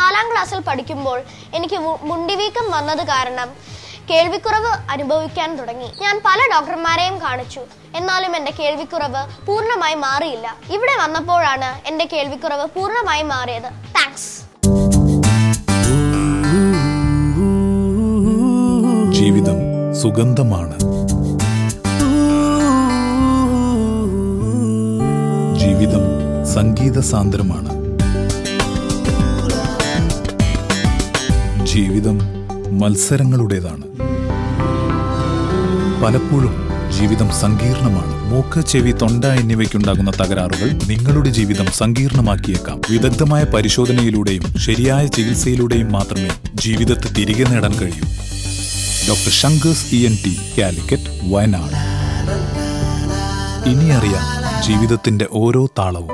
നാലാം ക്ലാസ്സിൽ പഠിക്കുമ്പോൾ എനിക്ക് മു- മുണ്ടിവീക്കം വന്നത് കാരണം കേൾവിക്കുറവ് അനുഭവിക്കാൻ തുടങ്ങി ഞാൻ പല ഡോക്ടർമാരെയും കാണിച്ചു എന്നാലും എൻ്റെ കേൾവിക്കുറവ് പൂർണ്ണമായി മാറിയില്ല ഇവിടെ വന്നപ്പോഴാണ് എൻ്റെ കേൾവിക്കുറവ് പൂർണ്ണമായി മാറിയത് താങ്ക്സ് ജീവിതം സുഗന്ധമാണ് ജീവിതം സംഗീത സാന്ദ്രമാണ് ജീവിതം മത്സരങ്ങളുടേതാണ് പലപ്പോഴും ജീവിതം സങ്കീർണമാണ് മൂക്ക് ചെവി തൊണ്ട എന്നിവയ്ക്കുണ്ടാകുന്ന തകരാറുകൾ നിങ്ങളുടെ ജീവിതം സങ്കീർണമാക്കിയേക്കാം വിദഗ്ധമായ പരിശോധനയിലൂടെയും ശരിയായ ചികിത്സയിലൂടെയും മാത്രമേ ജീവിതത്തെ തിരികെ നേടാൻ കഴിയൂ doctor Shanker's E N T Calicut Wayanad ഇനി അറിയാം ജീവിതത്തിന്റെ ഓരോ താളവും